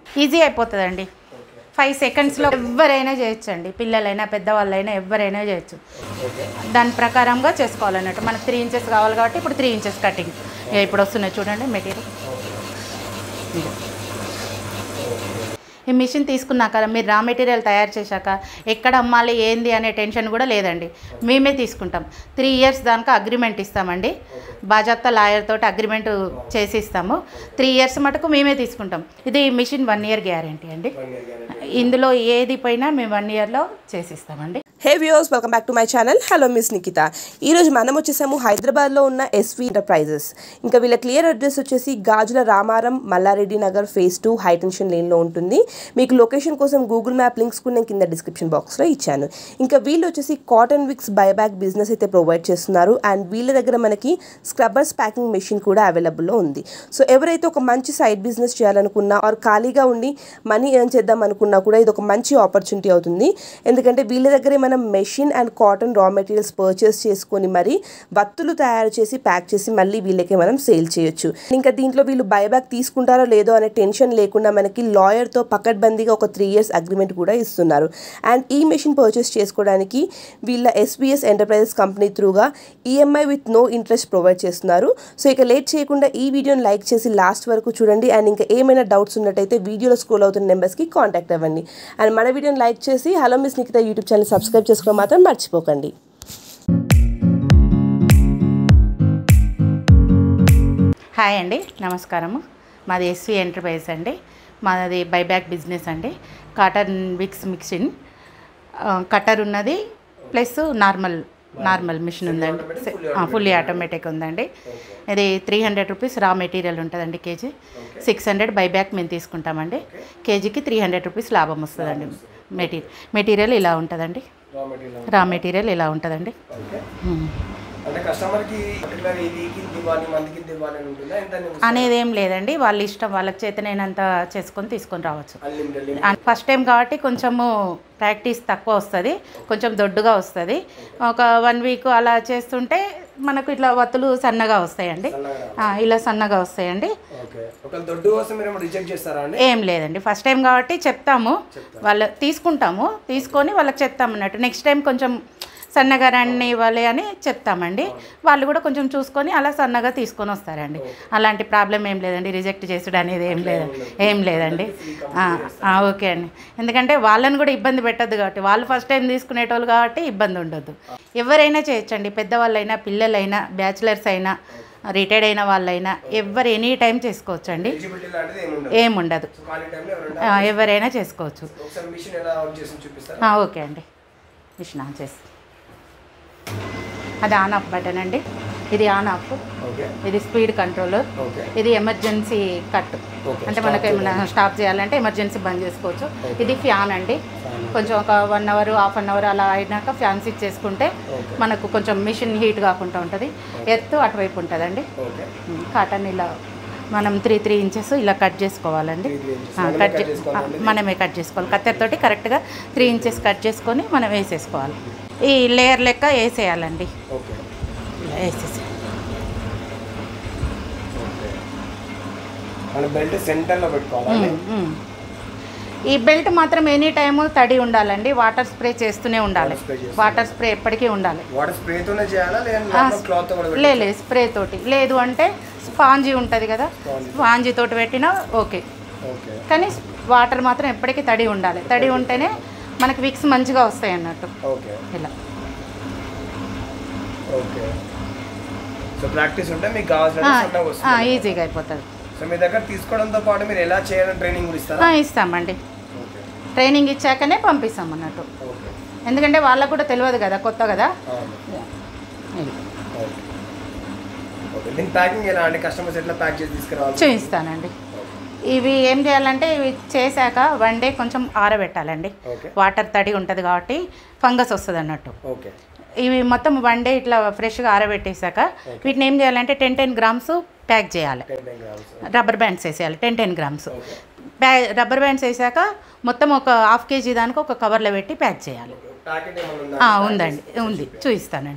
Easy అయిపోతుందండి five సెకండ్స్లో ఎవరైనా చేయొచ్చండి పిల్లలైనా పెద్దవాళ్ళైనా ఎవరైనా చేయొచ్చు దాని ప్రకారంగా చేసుకోవాలన్నట్టు మనకు త్రీ ఇంచెస్ కావాలి కాబట్టి ఇప్పుడు త్రీ ఇంచెస్ కటింగ్ ఇప్పుడు వస్తున్నాయి చూడండి మెటీరియల్ ఈ మిషన్ తీసుకున్నాక మీరు రా మెటీరియల్ తయారు చేశాక ఎక్కడ అమ్మాలి ఏంది అనే టెన్షన్ కూడా లేదండి మేమే తీసుకుంటాం త్రీ ఇయర్స్ దానికి అగ్రిమెంట్ ఇస్తామండి బాజాప్తా లాయర్ తోటి అగ్రిమెంట్ చేసి ఇస్తాము త్రీ ఇయర్స్ మటుకు మేమే తీసుకుంటాం ఇది మిషన్ వన్ ఇయర్ గ్యారంటీ అండి ఇందులో ఏది పోయినా మేము వన్ ఇయర్లో చేసిస్తామండి hey viewers welcome back to my channel hello miss Nikita ఈరోజు మనం వచ్చేసాము హైదరాబాద్లో ఉన్న ఎస్వి ఎంటర్ప్రైజెస్ ఇంకా వీళ్ళ క్లియర్ అడ్రస్ వచ్చేసి Gajula Ramaram Mallareddy Nagar phase two high tension లేన్లో ఉంటుంది మీకు లొకేషన్ కోసం గూగుల్ మ్యాప్ లింక్స్ కూడా నేను కింద డిస్క్రిప్షన్ బాక్స్లో ఇచ్చాను ఇంకా వీళ్ళు వచ్చేసి కాటన్ విక్స్ బైబ్యాక్ బిజినెస్ అయితే ప్రొవైడ్ చేస్తున్నారు అండ్ వీళ్ళ దగ్గర మనకి స్క్రబ్బర్స్ ప్యాకింగ్ మెషిన్ కూడా అవైలబుల్లో ఉంది సో ఎవరైతే ఒక మంచి సైడ్ బిజినెస్ చేయాలనుకున్నా ఆర్ ఖాళీగా ఉండి మనీ ఎర్న్ చేద్దాం అనుకున్నా కూడా ఇది ఒక మంచి ఆపర్చునిటీ అవుతుంది ఎందుకంటే వీళ్ళ దగ్గరే మనం machine and cotton raw materials purchase చేసుకొని మరి వత్తులు తయారు చేసి ప్యాక్ చేసి మళ్ళీ వీళ్ళకే మనం సేల్ చేయొచ్చు ఇంకా దీంట్లో వీళ్ళు బైబ్యాక్ తీసుకుంటారో లేదో అనే టెన్షన్ లేకుండా మనకి లాయర్తో పకడ్బందీగా ఒక త్రీ ఇయర్స్ అగ్రిమెంట్ కూడా ఇస్తున్నారు అండ్ ఈ మెషిన్ పర్చేస్ చేసుకోవడానికి వీళ్ళ ఎస్బీఎస్ ఎంటర్ప్రైజెస్ కంపెనీ త్రూగా EMI with no interest provide చేస్తున్నారు సో ఇక లేట్ చేయకుండా ఈ వీడియోని లైక్ చేసి లాస్ట్ వరకు చూడండి అండ్ ఇంకా ఏమైనా డౌట్స్ ఉన్నట్టయితే వీడియోలో స్క్రోల్ అవుతున్న నెంబర్స్కి కాంటాక్ట్ అవ్వండి అండ్ మన వీడియోని లైక్ చేసి hello miss Nikita YouTube channel subscribe చేసుకోవడం మాత్రం మర్చిపోకండి హాయ్ అండి నమస్కారము మాది ఎస్వి ఎంటర్ప్రైజ్ అండి మాది బైబ్యాక్ బిజినెస్ అండి కాటన్ విక్స్ మిక్సిన్ కట్టర్ ఉన్నది ప్లస్ నార్మల్ నార్మల్ మిషన్ ఉందండి ఫుల్లీ ఆటోమేటిక్ ఉందండి ఇది three hundred rupees raw material ఉంటుందండి కేజీ సిక్స్ హండ్రెడ్ బైబ్యాక్ మేము తీసుకుంటామండి కేజీకి త్రీ హండ్రెడ్ రూపీస్ లాభం వస్తుందండి మెటీరియల్ మెటీరియల్ ఇలా ఉంటుందండి రా మెటీరియల్ రా మెటీరియల్ ఇలా ఉంటుందండి ఓకే మ్మ్. అంటే కస్టమర్ కి పర్టికులర్ ఈ వీక్ ఇంత ఇవ్వాలి మంత్ కింద ఇవ్వాలి అని ఉంటుందా ఎంత అనేది ఏం లేదండి వాళ్ళ ఇష్టం వాళ్ళకి చేతనైనంత చేసుకొని తీసుకొని రావచ్చు అన్లిమిటెడ్ ఫస్ట్ టైం కాబట్టి కొంచెము ప్రాక్టీస్ తక్కువ వస్తుంది కొంచెం దొడ్డుగా వస్తుంది ఒక వన్ వీక్ అలా చేస్తుంటే మనకు ఇట్లా వత్తులు సన్నగా వస్తాయండి ఆ, ఇలా సన్నగా వస్తాయండి ఓకే ఒకవేళ దొడ్డు కోసం మీరు రిజెక్ట్ చేస్తారా అండి ఏం లేదండి ఫస్ట్ టైం కాబట్టి చెప్తాము వాళ్ళు తీసుకుంటాము తీసుకొని వాళ్ళకి చెప్తాము అన్నట్టు నెక్స్ట్ టైం కొంచెం సన్నగా రండి ఇవ్వాలి అని చెప్తామండి వాళ్ళు కూడా కొంచెం చూసుకొని అలా సన్నగా తీసుకొని వస్తారండి అలాంటి ప్రాబ్లం ఏం లేదండి రిజెక్ట్ చేసుడు అనేది ఏం లేదండి ఏం లేదండి ఆ, ఆ, ఓకే అండి ఎందుకంటే వాళ్ళని కూడా ఇబ్బంది పెట్టద్దు కాబట్టి వాళ్ళు ఫస్ట్ టైం తీసుకునేటోళ్ళు కాబట్టి ఇబ్బంది ఉండొద్దు ఎవరైనా చేయొచ్చండి పెద్దవాళ్ళైనా పిల్లలైనా బ్యాచిలర్స్ అయినా రిటైర్డ్ అయిన వాళ్ళైనా ఎవరు ఎనీ టైం చేసుకోవచ్చండి ఎలిజిబిలిటీ లాంటిది ఏమి ఉండదు ఏముండదు సో ఖాళీ టైంలో ఎవరైనా ఆ, ఎవరైనా చేసుకోవచ్చు ఒకసారి మిషన్ ఎలా వర్క్ చేసి చూపిస్తారా ఆ, ఓకే అండి మిషన్ ఆన్ చేసి అది ఆన్ ఆఫ్ బటన్ అండి ఇది ఆన్ ఆఫ్ ఓకే ఇది స్పీడ్ కంట్రోలర్ ఓకే ఇది ఎమర్జెన్సీ కట్ Okay, అంటే మనకి ఏమైనా స్టాప్ చేయాలంటే ఎమర్జెన్సీ బంద్ చేసుకోవచ్చు ఇది ఫ్యాన్ అండి కొంచెం ఒక one hour half an hour అలా అయినాక ఫ్యాన్ స్విచ్ చేసుకుంటే Okay. మనకు కొంచెం మిషన్ హీట్ కాకుండా ఉంటుంది ఎత్తు అటువైపు ఉంటుందండి ఓకే కాటన్ ఇలా మనం త్రీ త్రీ ఇంచెస్ ఇలా కట్ చేసుకోవాలండి Three, three inches. ఆ, మనమే కట్ cut చే- చేసుకోవాలండి? ఆ, మనమే కట్ చేసుకోవాలి కత్తెరతోటి కరెక్ట్గా త్రీ ఇంచెస్ కట్ చేసుకొని మనం వేసేసుకోవాలి ఈ లేయర్ లెక్క వేసేయాలండి ఓకే ఇలా వేసేసి ఓకే మన బెల్ట్ సెంటర్లో పెట్టుకోవాలండి ఉమ్. ఈ బెల్ట్ మాత్రం ఎనీ టైము తడి ఉండాలండి వాటర్ స్ప్రే చేస్తూనే ఉండాలి Water spray చేస్తూనే వాటర్ స్ప్రే ఎప్పటికీ ఉండాలి వాటర్ స్ప్రేతోనే చేయాలా ఆ, లేదా క్లాత్ కూడా లే లే స్ప్రే తోటి లేదు అంటే స్పాంజీ ఉంటుంది కదా స్పాంజీ తోటి పెట్టినా ఓకే ఓకే కానీ వాటర్ మాత్రం ఎప్పటికీ తడి ఉండాలి తడి ఉంటేనే మనకి విక్స్ మంచిగా వస్తాయి అన్నట్టు ఓకే ఇలా ఓకే సో ప్రాక్టీస్ ఉంటే మీకు కావాల్సిన ఆ, సన్నగా ఆ, వస్తుంది ఈజీగా అయిపోతుంది సో మీ దగ్గర తీసుకోవడంతో పాటు మీరు ఎలా చేయాలని ట్రైనింగ్ కూడా ఆ, ఇస్తారా ఇస్తామండి ఓకే ట్రైనింగ్ ఇచ్చాకనే పంపిస్తాం అన్నట్టు ఓకే ఎందుకంటే వాళ్ళకు కూడా తెలియదు కదా కొత్త కదా అవును ఇలా. ఓకే ఓకే దీని ప్యాకింగ్ ఎలా అండి కస్టమర్స్ ఎట్లా ప్యాక్ చేసి తీసుకురావాలి చూపిస్తానండి ఇవి ఏం చేయాలంటే ఇవి చేశాక వన్ డే కొంచెం ఆరబెట్టాలండి ఓకే వాటర్ తడి ఉంటుంది కాబట్టి ఫంగస్ వస్తుంది అన్నట్టు ఓకే ఇవి మొత్తం వన్ డే ఇట్లా ఫ్రెష్గా ఆరబెట్టేశాక వీటిని ఏం చేయాలంటే టెన్ టెన్ గ్రామ్స్ ప్యాక్ చేయాలి ten ten grams rubber bands వేసేయాలి టెన్ టెన్ గ్రామ్స్ ఓకే బ్యా రబ్బర్ బ్యాండ్స్ వేసాక మొత్తం ఒక హాఫ్ కేజీ దానికి ఒక కవర్లో పెట్టి ప్యాక్ చేయాలి ప్యాకెట్ ఏమైనా ఉందా ఆ, ఉందండి ఉంది చూపిస్తానండి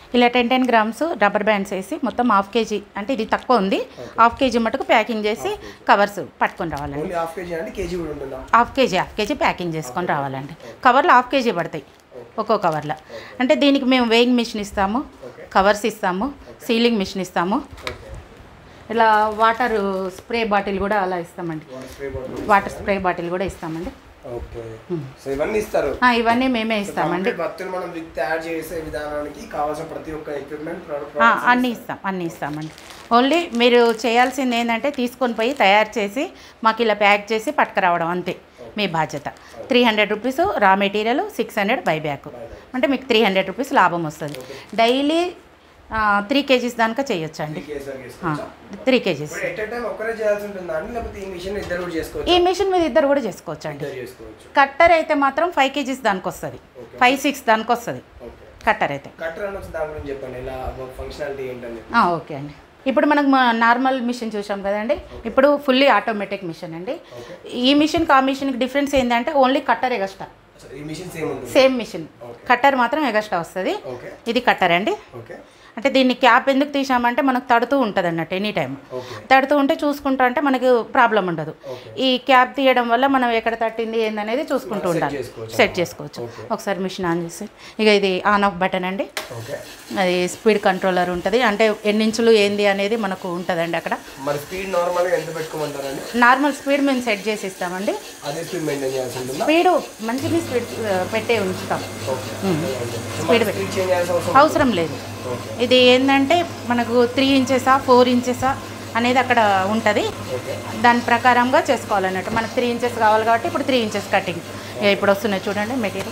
ఇలా ten ten grams rubber bands వేసి మొత్తం హాఫ్ కేజీ అంటే ఇది తక్కువ ఉంది హాఫ్ కేజీ మటుకు ప్యాకింగ్ చేసి కవర్స్ పట్టుకొని రావాలండి ఓన్లీ హాఫ్ కేజీ అంటే కేజీ కూడా ఉంటుందా half KG half KG packing చేసుకొని రావాలండి కవర్లో హాఫ్ కేజీ పడతాయి ఒక్కో కవర్లో అంటే దీనికి మేము వేయింగ్ మిషన్ ఇస్తాము కవర్స్ ఇస్తాము సీలింగ్ మిషన్ ఇస్తాము ఇలా వాటర్ స్ప్రే బాటిల్ కూడా అలా ఇస్తామండి spray bottle water spray bottle కూడా ఇస్తామండి ఓకే సో ఇవన్నీ ఇస్తారు ఆ, ఇవన్నీ మేమే ఇస్తామండి కంప్లీట్ భక్తులు మనం వి- తయారు చేసే విధానానికి కావాల్సిన ప్రతి ఒక్క ఎక్విప్మెంట్ ఆ, అన్నీ ఇస్తాం అన్నీ ఇస్తామండి ఓన్లీ మీరు చేయాల్సింది ఏంటంటే తీసుకొని పోయి తయారు చేసి మాకు ఇలా ప్యాక్ చేసి పట్టుకురావడం అంతే మీ బాధ్యత three hundred rupees raw material six hundred buyback అంటే మీకు త్రీ హండ్రెడ్ రూపీస్ లాభం వస్తుంది డైలీ త్రీ కేజీస్ దాకా చేయొచ్చు అండి త్రీ కేజీస్ ఇప్పుడు ఎట్ టైం ఒక్కరే చేయాల్సి ఉంటుందా అండి లేకపోతే ఈ మిషన్ ఇద్దరు కూడా చేసుకోవచ్చు ఈ మిషన్ మీద ఇద్దరు కూడా చేసుకోవచ్చు అండి ఇద్దరు చేసుకోవచ్చు కట్టర్ అయితే మాత్రం ఫైవ్ కేజీస్ దానికి వస్తుంది ఫైవ్ సిక్స్ దానికి వస్తుంది ఓకే కట్టర్ అయితే కట్టర్ అని వచ్చి దాని గురించి చెప్పండి ఇలా ఫంక్షనాలిటీ ఏంటని ఆ, ఓకే అండి ఇప్పుడు మనకు మా నార్మల్ మిషన్ చూసాం కదండి ఇప్పుడు ఫుల్లీ ఆటోమేటిక్ మిషన్ అండి ఈ మిషన్కి ఆ మిషన్కి డిఫరెన్స్ ఏంటంటే ఓన్లీ కట్టర్ ఎగస్ట్రా అసలు ఈ మిషన్ సేమ్ ఉంటుంది సేమ్ మిషన్ కట్టర్ మాత్రం ఎగస్ట్రా వస్తుంది ఓకే ఇది కట్టర్ అండి ఓకే అంటే దీన్ని క్యాప్ ఎందుకు తీసామంటే మనకు తడుతూ ఉంటుంది అన్నట్టు ఎనీ టైం ఓకే తడుతూ ఉంటే చూసుకుంటా అంటే మనకు ప్రాబ్లం ఉండదు ఈ క్యాప్ తీయడం వల్ల మనం ఎక్కడ తట్టింది ఏందనేది చూసుకుంటూ ఉండాలి చేసుకోవచ్చు సెట్ చేసుకోవచ్చు ఒకసారి మిషన్ ఆన్ చేసి ఇక ఇది ఆన్ ఆఫ్ బటన్ అండి ఓకే అది స్పీడ్ కంట్రోలర్ ఉంటుంది అంటే ఎన్ని ఇంచులు ఏంది అనేది మనకు ఉంటుందండి అక్కడ మరి స్పీడ్ నార్మల్గా ఎంత పెట్టుకోమంటారండి నార్మల్ స్పీడ్ మేము సెట్ చేసి ఇస్తామండి అదే స్పీడ్ మెయింటైన్ చేయాల్సి ఉంటుందా స్పీడ్ మంచిగా స్పీడ్ ఆ, పెట్టే ఉంచుతాం ఓకే స్పీడ్ స్పీడ్ చేంజ్ చేయాల్సిన అవసరం అవసరం లేదు ఓకే ఇది ఏంటంటే మనకు త్రీ ఇంచెసా ఫోర్ ఇంచెసా అనేది అక్కడ ఉంటుంది ఓకే దాని ప్రకారంగా చేసుకోవాలన్నట్టు మనకు త్రీ ఇంచెస్ కావాలి కాబట్టి ఇప్పుడు త్రీ ఇంచెస్ కటింగ్ ఇప్పుడు వస్తున్నాయి చూడండి మెటీరియల్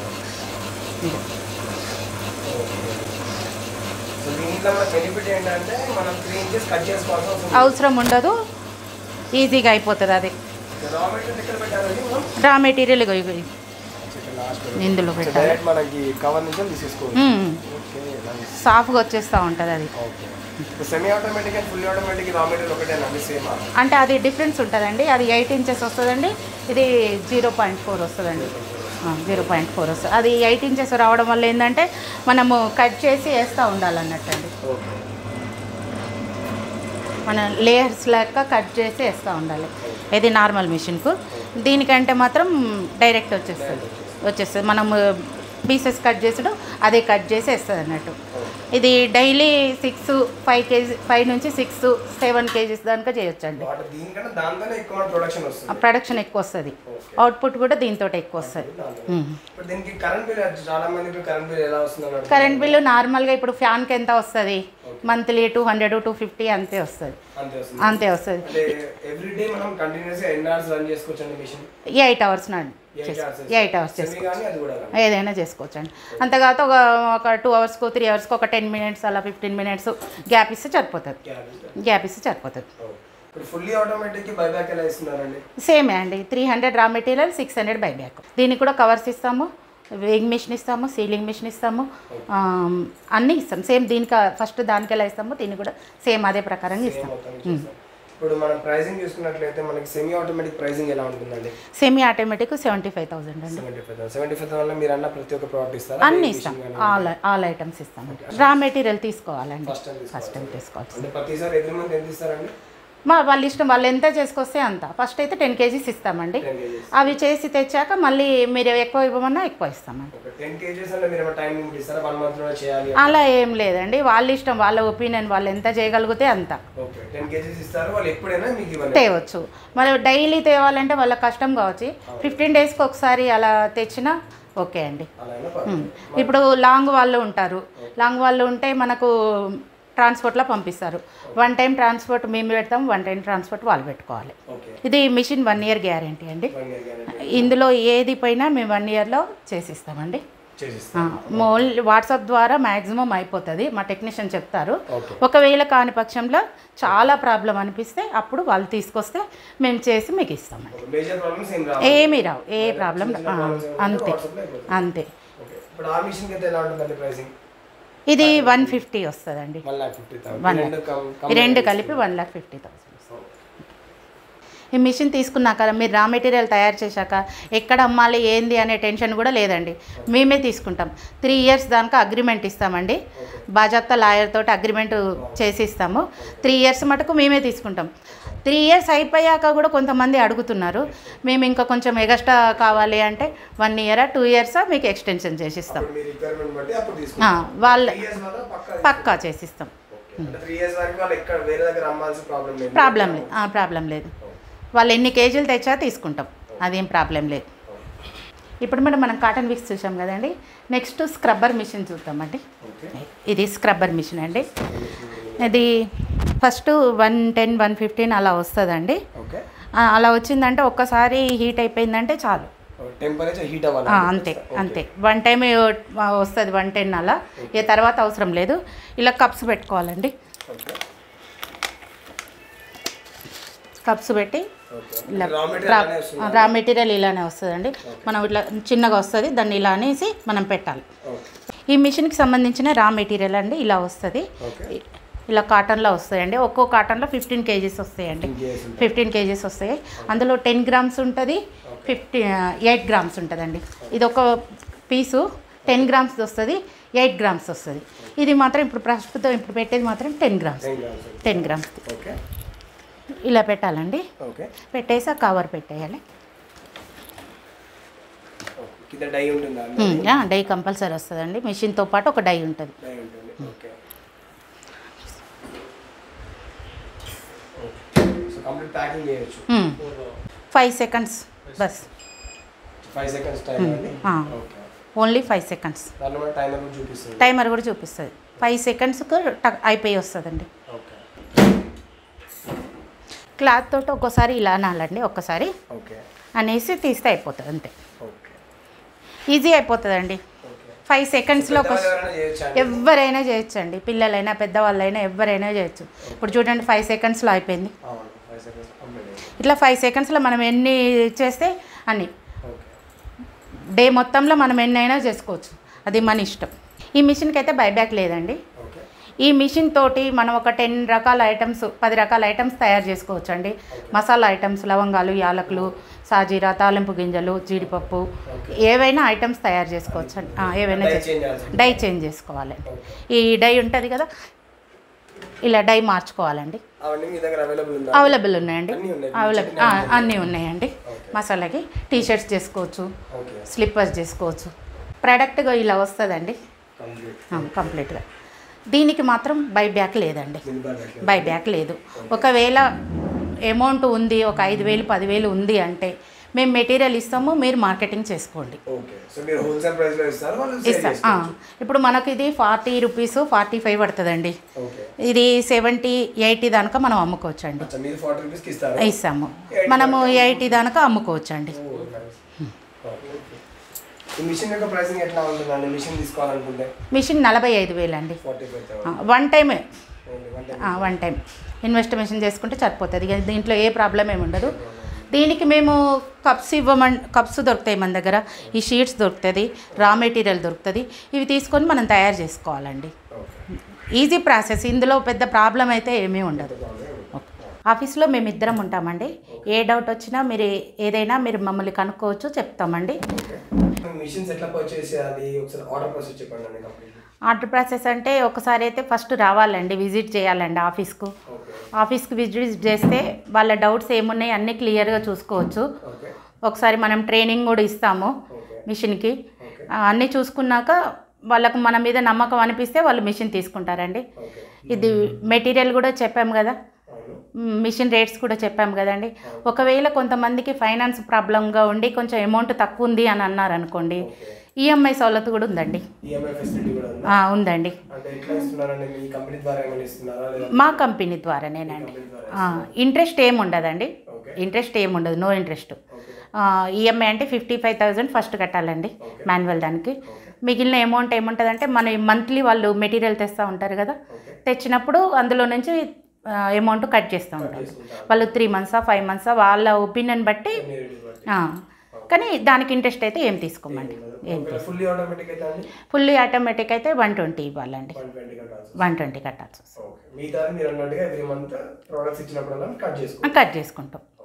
సో దీంట్లో మన బెనిఫిట్ ఏంటంటే మనం త్రీ ఇంచెస్ కట్ చేసుకోవాల్సిన అవసరం అవసరం ఉండదు ఈజీగా అయిపోతుంది అది రా మెటీరియల్ ఎక్కడ పెట్టాలండి మనం రా మెటీరియల్ ఇగో ఇగో ఇగో. లాస్ట్ ఇందులో పెట్టాలి డైరెక్ట్ మనకి కవర్ నుంచి తీసేసుకోవచ్చు మ్మ్. ఓకే నైస్ సాఫ్గా వచ్చేస్తూ ఉంటుంది అది okay semi automatic and full automatic raw material ఒకటేనండి సేమ్ అంటే అది డిఫరెన్స్ ఉంటుందండి అది ఎయిట్ ఇంచెస్ వస్తుందండి ఇది జీరో పాయింట్ ఫోర్ వస్తుందండి జీరో పాయింట్ ఫోర్ వస్తుంది అది ఎయిట్ ఇంచెస్ రావడం వల్ల ఏంటంటే మనము కట్ చేసి వేస్తూ ఉండాలన్నట్టు అండి ఓకే మన లేయర్స్ లెక్క కట్ చేసి వేస్తూ ఉండాలి ఇది నార్మల్ మిషన్కు దీనికంటే మాత్రం డైరెక్ట్ వచ్చేస్తుంది వచ్చేస్తుంది మనము పీసెస్ కట్ చేసుడు అదే కట్ చేసి వేస్తుంది అన్నట్టు ఇది daily six five KG five నుంచి సిక్స్ సెవెన్ కేజీస్ దాకా చేయొచ్చండి వాటి దీనికన్నా దాంతోనే ఎక్కువ ప్రొడక్షన్ వస్తుంది ప్రొడక్షన్ ఎక్కువ వస్తుంది అవుట్పుట్ కూడా దీంతో ఎక్కువ వస్తుంది ఇప్పుడు దీనికి కరెంట్ బిల్ చాలా మందికి కరెంట్ బిల్ ఎలా వస్తుంది అన్నట్టు కరెంట్ బిల్లు నార్మల్గా ఇప్పుడు ఫ్యాన్కి ఎంత వస్తుంది monthly two hundred two fifty అంతే వస్తుంది అంతే వస్తుంది అంతే వస్తుంది అంటే ఎవ్రీ డే మనం కంటిన్యూస్ గా ఎన్ని అవర్స్ రన్ చేసుకోవచ్చు అండి మిషన్ ఎయిట్ అవర్స్ నాడు eight hours eight hours semi కానీ అది కూడా ఏదైనా చేసుకోవచ్చు అండి అంతేకాదు ఒక ఒక టూ అవర్స్కు త్రీ అవర్స్కి ఒక టెన్ మినిట్స్ అలా ఫిఫ్టీన్ మినిట్స్ గ్యాప్ ఇస్తే సరిపోతుంది గ్యాప్ ఇస్తే సరిపోతుంది ఇప్పుడు ఫుల్లీ ఆటోమేటిక్ బై బ్యాక్ ఎలా ఇస్తున్నారండి సేమే అండి three hundred raw material six hundred buyback దీనికి కూడా కవర్స్ ఇస్తాము వేయింగ్ మిషన్ ఇస్తాము సీలింగ్ మిషన్ ఇస్తాము ఆమ్, అన్నీ ఇస్తాం సేమ్ దీనికి ఫస్ట్ దానికి ఎలా ఇస్తామో దీనికి కూడా సేమ్ అదే ప్రకారంగా ఇస్తాం మొత్తం ఇచ్చేస్తాం. ఇప్పుడు మనం ప్రైసింగ్ చూసుకున్నట్లయితే మనకి సెమీ ఆటోమేటిక్ ప్రైసింగ్ ఎలా ఉంటుందండి semi automatic seventy five thousand అండి సెవెంటీ ఫైవ్ సెవెంటీ ఫైవ్ వల్ల మీరు అన్న ప్రతి ఒక్క ప్రోడక్ట్ ఇస్తారా అన్నీ ఏ ఇస్తాం machine కానీ? ఆల్ ఆల్ ఐటమ్స్ ఇస్తాం రా మెటీరియల్ తీసుకోవాలండి First time ఫస్ట్ టైం తీసుకోవాలి అంటే ప్రతిసారి ఎవ్రీ మంత్ ఎంత ఇస్తారండి మా వాళ్ళ ఇష్టం వాళ్ళు ఎంత చేసుకొస్తే అంత ఫస్ట్ అయితే టెన్ కేజీస్ ఇస్తామండి టెన్ కేజీస్ అవి చేసి తెచ్చాక మళ్ళీ మీరు ఎక్కువ ఇవ్వమన్నా ఎక్కువ ఇస్తామండి ఒక టెన్ కేజీస్ అంటే మీరు టైం లిమిట్ ఇస్తారా వన్ మంత్ లో చేయాలి అలా ఏం లేదండి వాళ్ళ ఇష్టం వాళ్ళ ఒపీనియన్ వాళ్ళు ఎంత చేయగలిగితే అంత ఓకే టెన్ కేజీస్ ఇస్తారు వాళ్ళు ఎప్పుడైనా మీకు ఇవ్వండి తేవచ్చు మరి డైలీ తేవాలంటే వాళ్ళ కష్టం కావచ్చు ఫిఫ్టీన్ డేస్కి ఒకసారి అలా తెచ్చినా ఓకే అండి అలా అయినా పర్లేదు. ఇప్పుడు లాంగ్ వాళ్ళు ఉంటారు లాంగ్ వాళ్ళు ఉంటే మనకు ట్రాన్స్పోర్ట్లో పంపిస్తారు వన్ టైం ట్రాన్స్పోర్ట్ మేము పెడతాం వన్ టైం ట్రాన్స్పోర్ట్ వాళ్ళు పెట్టుకోవాలి ఓకే ఇది మిషన్ వన్ ఇయర్ గ్యారంటీ అండి వన్ ఇయర్ గ్యారెంటీ ఇందులో ఏది పోయినా మేము వన్ ఇయర్లో చేసిస్తామండి చేసిస్తాం ఓన్లీ వాట్సాప్ ద్వారా మ్యాక్సిమం అయిపోతుంది మా టెక్నీషియన్ చెప్తారు ఓకే ఒకవేళ కాని పక్షంలో చాలా ప్రాబ్లం అనిపిస్తే అప్పుడు వాళ్ళు తీసుకొస్తే మేము చేసి మీకు ఇస్తామండి మేజర్ ప్రాబ్లమ్స్ ఏం రావు ఏమీ రావు ఏ ప్రాబ్లం అంతే వాట్సాప్లో అయిపోతుంది అంతే ఓకే ఇప్పుడు ఆ మిషన్కి అయితే ఎలా ఉంటుందండి ప్రైసింగ్ ఇది వన్ ఫిఫ్టీ వస్తుందండి one lakh fifty One thousand రెండు కం- ఈ రెండు కలిపి వన్ లాక్ ఫిఫ్టీ థౌసండ్ ఈ మిషన్ తీసుకున్నాక మీరు రా మెటీరియల్ తయారు చేశాక ఎక్కడ అమ్మాలి ఏంది అనే టెన్షన్ కూడా లేదండి మేమే తీసుకుంటాం త్రీ ఇయర్స్ దానికి అగ్రిమెంట్ ఇస్తామండి బాజాప్తా లాయర్ తోటి అగ్రిమెంట్ చేసి ఇస్తాము త్రీ ఇయర్స్ మటుకు మేమే తీసుకుంటాం త్రీ ఇయర్స్ అయిపోయాక కూడా కొంతమంది అడుగుతున్నారు మేము ఇంకా కొంచెం ఎగస్ట్రా కావాలి అంటే వన్ ఇయరా టూ ఇయర్సా మీకు ఎక్స్టెన్షన్ చేసిస్తాం అప్పుడు మీ రిక్వైర్మెంట్ బట్టి అప్పుడు ఆ, తీసుకుంటాం వాళ్ళ త్రీ ఇయర్స్ మాత్రం పక్కా పక్కా చేసిస్తాం అంటే త్రీ ఇయర్స్ వరకు వాళ్ళు ఎక్కడ వేరే దగ్గర అమ్మాల్సిన ప్రాబ్లం లేదు ప్రాబ్లం లేదు ఆ, ప్రాబ్లం లేదు వాళ్ళు ఎన్ని కేజీలు తెచ్చా తీసుకుంటాం అదేం ప్రాబ్లం లేదు ఇప్పుడు మేడం మనం కాటన్ విక్స్ చూసాం కదండి నెక్స్ట్ స్క్రబ్బర్ మిషన్ చూద్దామండి ఓకే ఇది స్క్రబ్బర్ మిషన్ అండి ఇది first one ten one fifteen అలా వస్తుందండి ఓకే ఆ, అలా వచ్చిందంటే ఒక్కసారి హీట్ అయిపోయిందంటే చాలు టెంపరేచర్ హీట్ అవ్వాలి ఆ, అంతే అంతే వన్ టైం వస్తుంది వన్ టెన్ అలా ఏ తర్వాత అవసరం లేదు ఇలా కప్స్ పెట్టుకోవాలండి ఓకే కప్స్ పెట్టి ఓకే ఇలా రా మెటీరియల్ అనే వస్తుంది రా మెటీరియల్ ఇలానే వస్తుందండి మనం ఇట్లా చిన్నగా వస్తుంది దాన్ని ఇలా అనేసి మనం పెట్టాలి ఓకే ఈ మిషన్కి సంబంధించిన రా మెటీరియల్ అండి ఇలా వస్తుంది ఓకే ఇలా కాటన్లో వస్తాయండి ఒక్కో కాటన్లో ఫిఫ్టీన్ కేజీస్ వస్తాయండి కేజీస్ ఉంటాయి. ఫిఫ్టీన్ కేజీస్ వస్తాయి అందులో టెన్ గ్రామ్స్ ఉంటుంది ఫిఫ్టీ ఎయిట్ గ్రామ్స్ ఉంటుందండి ఇది ఒక పీసు టెన్ గ్రామ్స్ వస్తుంది ఎయిట్ గ్రామ్స్ వస్తుంది ఇది మాత్రం ఇప్పుడు ప్రస్తుతం ఇప్పుడు పెట్టేది మాత్రం ten grams ten grams ten grams okay ఇలా పెట్టాలండి ఓకే పెట్టేసి ఆ కవర్ పెట్టేయాలి ఓకే. కింద డై ఉంటుందా ఉమ్, ఆ, డై కంపల్సరీ వస్తుందండి మిషన్తో పాటు ఒక డై ఉంటుంది డై ఉంటుంది ఓకే సో కంప్లీట్ ప్యాకింగ్ చేయొచ్చు ఫైవ్ సెకండ్స్ బస్ ఫైవ్ సెకండ్స్ టైం అండి ఆ. ఓకే ఓన్లీ ఫైవ్ సెకండ్స్ దాంట్లో మన టైమర్ కూడా చూపిస్తుంది టైమర్ కూడా చూపిస్తుంది ఫైవ్ సెకండ్స్కి టక్ అయిపోయి వస్తుందండి ఓకే క్లాత్ తోటి ఒక్కోసారి ఇలా అనాలండి ఒక్కసారి ఓకే అనేసి తీస్తే అయిపోతుంది అంతే ఓకే ఈజీ అయిపోతుందండి ఓకే ఫైవ్ సెకండ్స్లో ఒక పెద్దవాళ్ళు ఎవరైనా చేయొచ్చా అండి? ఎవరైనా చేయొచ్చండి పిల్లలైనా పెద్దవాళ్ళైనా ఎవరైనా చేయొచ్చు ఇప్పుడు చూడండి ఫైవ్ సెకండ్స్లో అయిపోయింది అవును ఫైవ్ సెకండ్స్ కంప్లీట్ అయింది ఇట్లా ఫైవ్ సెకండ్స్లో మనం ఎన్ని చేస్తే అన్ని ఓకే డే మొత్తంలో మనం ఎన్నైనా చేసుకోవచ్చు అది మన ఇష్టం ఈ మిషన్కి అయితే బైబ్యాక్ లేదండి ఓకే ఈ మిషన్ తోటి మనం ఒక టెన్ రకాల ఐటమ్స్ పది రకాల ఐటమ్స్ తయారు చేసుకోవచ్చు అండి మసాలా ఐటమ్స్ లవంగాలు యాలకులు సాజీరా తాలింపు గింజలు జీడిపప్పు ఏవైనా ఐటమ్స్ తయారు చేసుకోవచ్చు అండి ఆ, ఏవైనా డై చేసు- చేంజ్ చేయాల్సి డై చేంజ్ చేసుకోవాలి ఓకే ఈ డై ఉంటుంది కదా ఇలా డై మార్చుకోవాలండి అవన్నీ మీ దగ్గర అవైలబుల్ ఉందా అవైలబుల్ ఉన్నాయండి అన్నీ ఉన్నాయి. అవైలబుల్ చిన్న చిన్న అన్నీ ఉన్నాయండి ఓకే. మసాలాకి టీ షర్ట్స్ చేసుకోవచ్చు ఓకే స్లిప్పర్స్ చేసుకోవచ్చు ప్రోడక్ట్గా ఇలా వస్తుందండి కంప్లీట్ కంప్లీట్గా దీనికి మాత్రం బై బ్యాక్ లేదండి దీని బాగా బై బ్యాక్ లేదు ఒకవేళ అమౌంట్ ఉంది ఒక ఐదు వేలు పదివేలు ఉంది అంటే మేము మెటీరియల్ ఇస్తాము మీరు మార్కెటింగ్ చేసుకోండి ఓకే సో మీరు హోల్సేల్ ప్రైస్ లో ఇస్తారు వాళ్ళు సేల్ ఇస్తాం ఆ. చేసుకోవచ్చు ఇప్పుడు మనకి ఇది ఫార్టీ రూపీస్ ఫార్టీ ఫైవ్ పడుతుందండి ఓకే ఇది సెవెంటీ ఎయిటీ దాకా మనం అమ్ముకోవచ్చు అండి అచ్చా మీరు ఫార్టీ రూపీస్ కి ఇస్తారు ఇస్తాము మనము ఎయిటీ దాకా అమ్ముకోవచ్చు అండి ఓ, nice. ఓకే. ఈ మిషన్ యొక్క ప్రైసింగ్ ఎట్లా ఉంటుందండి మిషన్ తీసుకోవాలనుకుంటే మిషన్ నలభై ఐదు వేలు అండి ఫార్టీ ఫైవ్ థౌసండ్ వన్ టైమే అంటే వన్ టైం ఇన్వెస్టిమేషన్ చేసుకుంటే సరిపోతుంది ఇక దీంట్లో ఏ ప్రాబ్లం ఏమి ఉండదు దీనికి మేము కప్స్ ఇవ్వమన్ కప్స్ దొరుకుతాయి మన దగ్గర ఈ షీట్స్ దొరుకుతుంది రా మెటీరియల్ దొరుకుతుంది ఇవి తీసుకొని మనం తయారు చేసుకోవాలండి ఓకే ఈజీ ప్రాసెస్ ఇందులో పెద్ద ప్రాబ్లం అయితే ఏమీ ఉండదు ఓకే. ఆఫీస్లో మేము ఇద్దరం ఉంటామండి ఏ డౌట్ వచ్చినా మీరు ఏదైనా మీరు మమ్మల్ని కనుక్కోవచ్చు చెప్తామండి మిషన్స్ ఎట్లా పర్చేస్ చేయాలి ఒకసారి ఆర్డర్ ప్రాసెస్ చెప్పండి అండి కంప్లీట్ ఆర్డర్ ప్రాసెస్ అంటే ఒకసారి అయితే ఫస్ట్ రావాలండి విజిట్ చేయాలండి ఆఫీస్కు ఓకే ఆఫీస్కి విజిట్ చేస్తే వాళ్ళ డౌట్స్ ఏమున్నాయి అన్నీ క్లియర్గా చూసుకోవచ్చు ఓకే ఒకసారి మనం ట్రైనింగ్ కూడా ఇస్తాము ఓకే మిషన్కి ఓకే ఆ, అన్నీ చూసుకున్నాక వాళ్ళకు మన మీద నమ్మకం అనిపిస్తే వాళ్ళు మిషన్ తీసుకుంటారండి ఓకే ఇది మెటీరియల్ కూడా చెప్పాము కదా అవును మ్, మిషన్ రేట్స్ కూడా చెప్పాము కదండి ఒకవేళ కొంతమందికి ఫైనాన్స్ ప్రాబ్లంగా ఉండి కొంచెం అమౌంట్ తక్కువ ఉంది అని అన్నారు అనుకోండి ఓకే ఈఎంఐ సౌలత్ కూడా ఉందండి ఈఎంఐ ఫెసిలిటీ కూడా ఉందా ఆ, ఉందండి అంటే ఎట్లా ఇస్తున్నారండి మీ కంపెనీ ద్వారా ఏమైనా ఇస్తున్నారా లేదా మా కంపెనీ ద్వారానేనండి కంపెనీ ద్వారా ఇంట్రెస్ట్ ఏమి ఉండదండి ఓకే ఇంట్రెస్ట్ ఏమి ఉండదు నో ఇంట్రెస్ట్ ఓకే ఈఎంఐ అంటే ఫిఫ్టీ ఫైవ్ థౌజండ్ ఫస్ట్ కట్టాలండి Okay. మాన్యువల్ దానికి ఓకే మిగిలిన అమౌంట్ ఏముంటుందంటే మన మంత్లీ వాళ్ళు మెటీరియల్ తెస్తూ ఉంటారు కదా ఓకే తెచ్చినప్పుడు అందులో నుంచి అమౌంట్ కట్ చేస్తూ ఉంటారు చేసుకుంటారు వాళ్ళు త్రీ మంత్సా ఫైవ్ మంత్సా వాళ్ళ ఒపీనియన్ బట్టి Community బట్టి. ఆ, కానీ దానికి ఇంట్రెస్ట్ అయితే ఏం తీసుకోమండి ఏం ఒకవేళ ఫుల్లీ ఆటోమేటిక్ అయితే అండి ఫుల్లీ ఆటోమేటిక్ అయితే వన్ ట్వంటీ ఇవ్వాలండి వన్ ట్వంటీ కట్టాల్సి వన్ ట్వంటీ కట్టాల్సి వస్తుంది ఓకే మిగతా మీరు అన్నట్టుగా ఎవ్రీ మంత్ ప్రోడక్ట్స్ ఇచ్చినప్పుడల్లా కట్ చేసుకో కట్ చేసుకుంటాం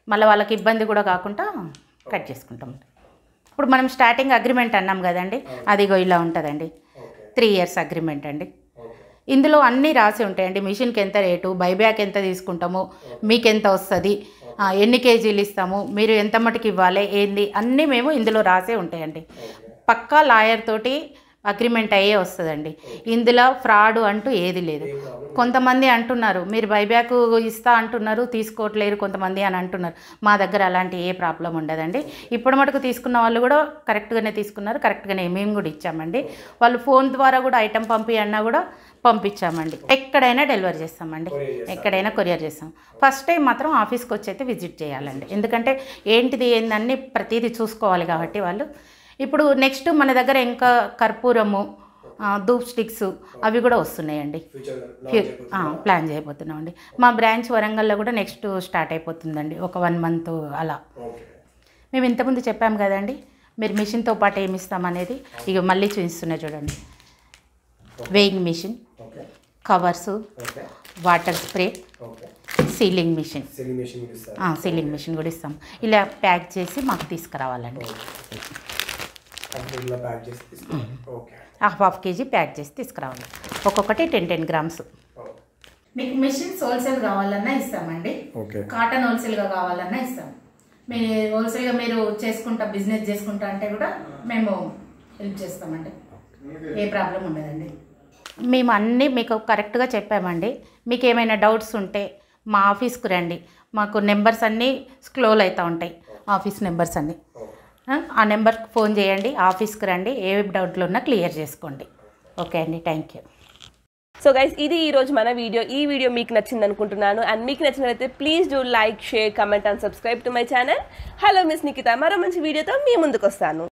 మళ్ళీ వాళ్ళకి ఇబ్బంది కూడా కాకుండా కట్ చేసుకుంటాం ఇప్పుడు మనం స్టార్టింగ్ అగ్రిమెంట్ అన్నాం కదండి అదిగో ఇలా ఉంటుందండి ఓకే త్రీ ఇయర్స్ అగ్రిమెంట్ అండి ఓకే ఇందులో అన్నీ రాసి ఉంటాయండి మిషన్కి ఎంత రేటు బైబ్యాక్ ఎంత తీసుకుంటాము మీకు ఎంత వస్తుంది ఆ, ఎన్ని కేజీలు ఇస్తాము మీరు ఎంత మటుకు ఇవ్వాలి ఏంది అన్నీ మేము ఇందులో రాసే ఉంటాయండి పక్కా లాయర్ తోటి అగ్రిమెంట్ అయ్యే వస్తుందండి ఇందులో ఫ్రాడ్ అంటూ ఏది లేదు కొంతమంది అంటున్నారు మీరు బైబ్యాక్ ఇస్తా అంటున్నారు తీసుకోవట్లేరు కొంతమంది అని అంటున్నారు మా దగ్గర అలాంటి ఏ ప్రాబ్లం ఉండదండి ఇప్పుడు మటుకు తీసుకున్న వాళ్ళు కూడా కరెక్ట్గానే తీసుకున్నారు కరెక్ట్గానే మేము కూడా ఇచ్చామండి వాళ్ళు ఫోన్ ద్వారా కూడా ఐటెం పంపి అన్నా కూడా పంపించామండి ఎక్కడైనా డెలివరీ చేస్తామండి ఎక్కడైనా కొరియర్ చేస్తాం ఫస్ట్ టైం మాత్రం ఆఫీస్కి వచ్చి అయితే విజిట్ చేయాలండి ఎందుకంటే ఏంటిది ఏందన్నీ ప్రతిదీ చూసుకోవాలి కాబట్టి వాళ్ళు ఇప్పుడు నెక్స్ట్ మన దగ్గర ఇంకా కర్పూరము ఆ, ధూప్ స్టిక్స్ అవి కూడా వస్తున్నాయండి ఫ్యూచర్ ఫ్యూ- ఆ, ప్లాన్ చేయబోతున్నామండి మా బ్రాంచ్ వరంగల్లో కూడా నెక్స్ట్ స్టార్ట్ అయిపోతుందండి ఒక వన్ మంత్ అలా ఓకే మేము ఇంతకుముందు చెప్పాం కదండి మీరు మిషన్తో పాటు ఏమి ఇస్తామనేది ఇక మళ్ళీ చూపిస్తున్నా చూడండి weighing machine okay covers okay water spray okay sealing machine sealing machine కూడా ఇస్తారు ఆ, సీలింగ్ మిషన్ కూడా ఇస్తాం ఇలా ప్యాక్ చేసి మాకు తీసుకురావాలండి కంప్లీట్గా ప్యాక్ చేసి తీసుకోండి okay half half KG pack చేసి తీసుకురావాలి ఒక్కొక్కటి టెన్ టెన్ గ్రామ్స్ మీకు మిషన్స్ హోల్సేల్ కావాలన్నా ఇస్తామండి ఓకే కాటన్ హోల్సేల్గా కావాలన్నా ఇస్తాం మీ హోల్సేల్గా మీరు చేసుకుంటా బిజినెస్ చేసుకుంటా అంటే కూడా మేము హెల్ప్ చేస్తామండి ఏ ప్రాబ్లం ఉండదండి మేము అన్నీ మీకు కరెక్ట్గా చెప్పామండి మీకు ఏమైనా డౌట్స్ ఉంటే మా ఆఫీస్కి రండి మాకు నెంబర్స్ అన్నీ స్క్రోల్ అవుతూ ఉంటాయి ఆఫీస్ నెంబర్స్ అన్నీ ఆ, ఆ నెంబర్కి ఫోన్ చేయండి ఆఫీస్కి రండి ఏ డౌట్లు ఉన్నా క్లియర్ చేసుకోండి ఓకే అండి థ్యాంక్ యూ సో గైస్ ఇది ఈ రోజు మన వీడియో ఈ వీడియో మీకు నచ్చింది అనుకుంటున్నాను అండ్ మీకు నచ్చినట్లయితే please do like share comment and subscribe to my channel hello miss Nikita మరో మంచి వీడియోతో మీ ముందుకు వస్తాను